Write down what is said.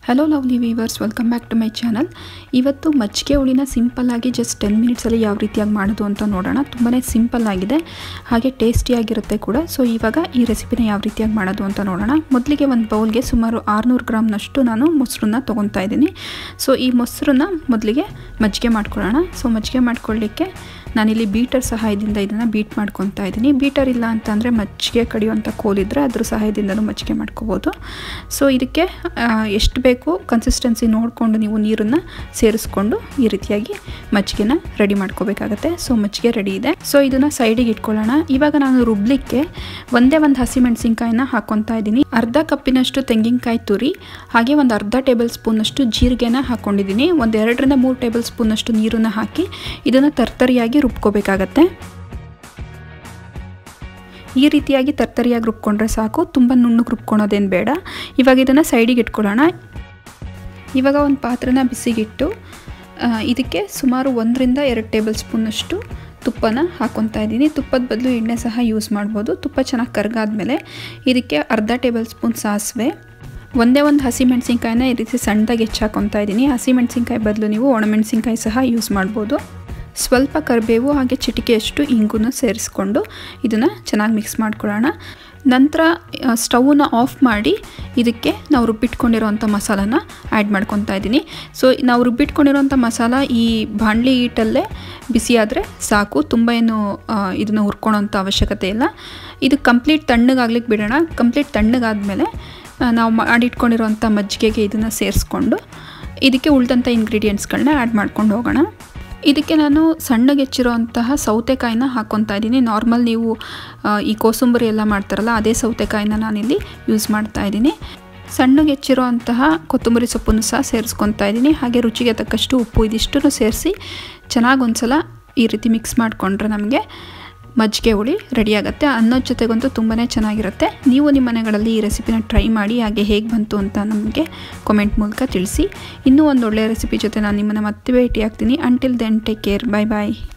hello lovely viewers welcome back to my channel ಇವತ್ತು ಮಜ್ಜಿಗೆ ಹುಳಿನ ಸಿಂಪಲ್ಲಾಗಿ ಜಸ್ಟ್ ಟೆನ್ ಮಿನಿಟ್ಸಲ್ಲಿ ಯಾವ ರೀತಿಯಾಗಿ ಮಾಡೋದು ಅಂತ ನೋಡೋಣ ತುಂಬಾ ಸಿಂಪಲ್ ಆಗಿದೆ ಹಾಗೆ ಟೇಸ್ಟಿಯಾಗಿರುತ್ತೆ ಕೂಡ ಸೊ ಇವಾಗ ಈ ರೆಸಿಪಿನ ಯಾವ ರೀತಿಯಾಗಿ ಮಾಡೋದು ಅಂತ ನೋಡೋಣ ಮೊದಲಿಗೆ ಒಂದು ಬೌಲ್ಗೆ ಸುಮಾರು ಆರುನೂರು ಗ್ರಾಮ್ನಷ್ಟು ನಾನು ಮೊಸರನ್ನ ತೊಗೊತಾ ಇದ್ದೀನಿ ಸೊ ಈ ಮೊಸರನ್ನ ಮೊದಲಿಗೆ ಮಜ್ಜಿಗೆ ಮಾಡ್ಕೊಳ್ಳೋಣ ಸೊ ಮಜ್ಜಿಗೆ ಮಾಡ್ಕೊಳ್ಳಿಕ್ಕೆ ನಾನಿಲ್ಲಿ ಬೀಟರ್ ಸಹಾಯದಿಂದ ಇದನ್ನು ಬೀಟ್ ಮಾಡ್ಕೊತಾ ಇದ್ದೀನಿ ಬೀಟರ್ ಇಲ್ಲ ಅಂತಂದರೆ ಮಜ್ಜಿಗೆ ಕಡಿಯುವಂಥ ಕೋಲಿದ್ರೆ ಅದ್ರ ಸಹಾಯದಿಂದಲೂ ಮಜ್ಜಿಗೆ ಮಾಡ್ಕೋಬೋದು ಸೊ ಇದಕ್ಕೆ ಎಷ್ಟು ಬೇಕು ಕನ್ಸಿಸ್ಟೆನ್ಸಿ ನೋಡಿಕೊಂಡು ನೀವು ನೀರನ್ನು ಸೇರಿಸ್ಕೊಂಡು ಈ ರೀತಿಯಾಗಿ ಮಜ್ಜಿಗೆನ ರೆಡಿ ಮಾಡ್ಕೋಬೇಕಾಗತ್ತೆ ಸೊ ಮಜ್ಜಿಗೆ ರೆಡಿ ಇದೆ ಸೊ ಇದನ್ನು ಸೈಡಿಗೆ ಇಟ್ಕೊಳ್ಳೋಣ ಇವಾಗ ನಾನು ರುಬ್ಲಿಕ್ಕೆ ಒಂದೇ ಒಂದು ಹಸಿಮೆಣಸಿನ್ಕಾಯಿನ ಹಾಕ್ಕೊತಾ ಇದ್ದೀನಿ ಅರ್ಧ ಕಪ್ಪಿನಷ್ಟು ತೆಂಗಿನಕಾಯಿ ತುರಿ ಹಾಗೆ ಒಂದು ಅರ್ಧ ಟೇಬಲ್ ಸ್ಪೂನಷ್ಟು ಜೀರಿಗೆನ ಹಾಕ್ಕೊಂಡಿದ್ದೀನಿ ಒಂದು ಎರಡರಿಂದ ಮೂರು ಟೇಬಲ್ ಸ್ಪೂನಷ್ಟು ನೀರನ್ನು ಹಾಕಿ ಇದನ್ನು ತರ್ತರಿಯಾಗಿ ರುಬ್ಕೋಬೇಕಾಗತ್ತೆ ಈ ರೀತಿಯಾಗಿ ತರ್ತರಿಯಾಗಿ ರುಬ್ಕೊಂಡ್ರೆ ಸಾಕು ತುಂಬ ನುಣ್ಣಗೆ ರುಬ್ಕೊಳೋದೇನು ಬೇಡ ಇವಾಗ ಇದನ್ನು ಸೈಡಿಗೆ ಇಟ್ಕೊಳ್ಳೋಣ ಇವಾಗ ಒಂದು ಪಾತ್ರನ ಬಿಸಿಗಿಟ್ಟು ಇದಕ್ಕೆ ಸುಮಾರು ಒಂದರಿಂದ ಎರಡು ಟೇಬಲ್ ಸ್ಪೂನಷ್ಟು ತುಪ್ಪನ ಹಾಕ್ಕೊತಾ ಇದ್ದೀನಿ ತುಪ್ಪದ ಬದಲು ಎಣ್ಣೆ ಸಹ ಯೂಸ್ ಮಾಡ್ಬೋದು ತುಪ್ಪ ಚೆನ್ನಾಗಿ ಕರ್ಗಾದ್ಮೇಲೆ ಇದಕ್ಕೆ ಅರ್ಧ ಟೇಬಲ್ ಸ್ಪೂನ್ ಸಾಸಿವೆ ಒಂದೇ ಒಂದು ಹಸಿಮೆಣ್ಸಿನ್ಕಾಯಿನ ಈ ರೀತಿ ಸಣ್ಣದಾಗಿ ಹೆಚ್ಚಾಕೊತಾ ಇದ್ದೀನಿ ಹಸಿಮೆಣ್ಸಿನ್ಕಾಯಿ ಬದಲು ನೀವು ಒಣಮೆಣ್ಸಿನ್ಕಾಯಿ ಸಹ ಯೂಸ್ ಮಾಡ್ಬೋದು ಸ್ವಲ್ಪ ಕರಿಬೇವು ಹಾಗೆ ಚಿಟಿಕೆಯಷ್ಟು ಇಂಗುನ ಸೇರಿಸ್ಕೊಂಡು ಇದನ್ನು ಚೆನ್ನಾಗಿ ಮಿಕ್ಸ್ ಮಾಡ್ಕೊಳ್ಳೋಣ ನಂತರ ಸ್ಟವ್ನ ಆಫ್ ಮಾಡಿ ಇದಕ್ಕೆ ನಾವು ರುಬ್ಬಿಟ್ಕೊಂಡಿರೋವಂಥ ಮಸಾಲಾನ ಆ್ಯಡ್ ಮಾಡ್ಕೊತಾ ಇದ್ದೀನಿ ಸೊ ನಾವು ರುಬ್ಬಿಟ್ಕೊಂಡಿರೋಂಥ ಮಸಾಲ ಈ ಬಾಣಲಿ ಈಟಲ್ಲೇ ಬಿಸಿಯಾದರೆ ಸಾಕು ತುಂಬ ಏನು ಇದನ್ನು ಹುರ್ಕೊಳೋಂಥ ಅವಶ್ಯಕತೆ ಇಲ್ಲ ಇದು ಕಂಪ್ಲೀಟ್ ತಣ್ಣಗಾಗ್ಲಿಕ್ಕೆ ಬಿಡೋಣ ಕಂಪ್ಲೀಟ್ ತಣ್ಣಗಾದ್ಮೇಲೆ ನಾವು ಮಾಡಿಟ್ಕೊಂಡಿರೋಂಥ ಮಜ್ಜಿಗೆಗೆ ಇದನ್ನು ಸೇರಿಸ್ಕೊಂಡು ಇದಕ್ಕೆ ಉಳಿದಂಥ ಇಂಗ್ರೀಡಿಯೆಂಟ್ಸ್ಗಳನ್ನ ಆ್ಯಡ್ ಮಾಡ್ಕೊಂಡು ಹೋಗೋಣ ಇದಕ್ಕೆ ನಾನು ಸಣ್ಣಗೆ ಹೆಚ್ಚಿರೋಂತಹ ಸೌತೆಕಾಯಿನ ಹಾಕ್ಕೊತಾ ಇದ್ದೀನಿ ನಾರ್ಮಲ್ ನೀವು ಈ ಕೋಸಂಬರಿ ಎಲ್ಲ ಮಾಡ್ತಾರಲ್ಲ ಅದೇ ಸೌತೆಕಾಯಿನ ನಾನಿಲ್ಲಿ ಯೂಸ್ ಮಾಡ್ತಾ ಇದ್ದೀನಿ ಸಣ್ಣಗೆ ಹೆಚ್ಚಿರೋ ಅಂತಹ ಕೊತ್ತಂಬರಿ ಸೊಪ್ಪನ್ನು ಸಹ ಸೇರಿಸ್ಕೊತಾ ಇದ್ದೀನಿ ಹಾಗೆ ರುಚಿಗೆ ತಕ್ಕಷ್ಟು ಉಪ್ಪು ಇದಿಷ್ಟನ್ನು ಸೇರಿಸಿ ಚೆನ್ನಾಗಿ ಒಂದ್ಸಲ ಈ ರೀತಿ ಮಿಕ್ಸ್ ಮಾಡಿಕೊಂಡ್ರೆ ನಮಗೆ ಮಜ್ಜಿಗೆ ಹುಳಿ ರೆಡಿಯಾಗುತ್ತೆ ಅನ್ನೋದ ಜೊತೆಗಂತೂ ತುಂಬಾ ಚೆನ್ನಾಗಿರುತ್ತೆ ನೀವು ನಿಮ್ಮ ಮನೆಗಳಲ್ಲಿ ಈ ರೆಸಿಪಿನ ಟ್ರೈ ಮಾಡಿ ಹಾಗೆ ಹೇಗೆ ಬಂತು ಅಂತ ನಮಗೆ ಕಾಮೆಂಟ್ ಮೂಲಕ ತಿಳಿಸಿ ಇನ್ನೂ ಒಂದು ಒಳ್ಳೆಯ ರೆಸಿಪಿ ಜೊತೆ ನಾನು ನಿಮ್ಮನ್ನು ಮತ್ತೆ ಭೇಟಿ ಆಗ್ತೀನಿ until then take care bye ಬಾಯ್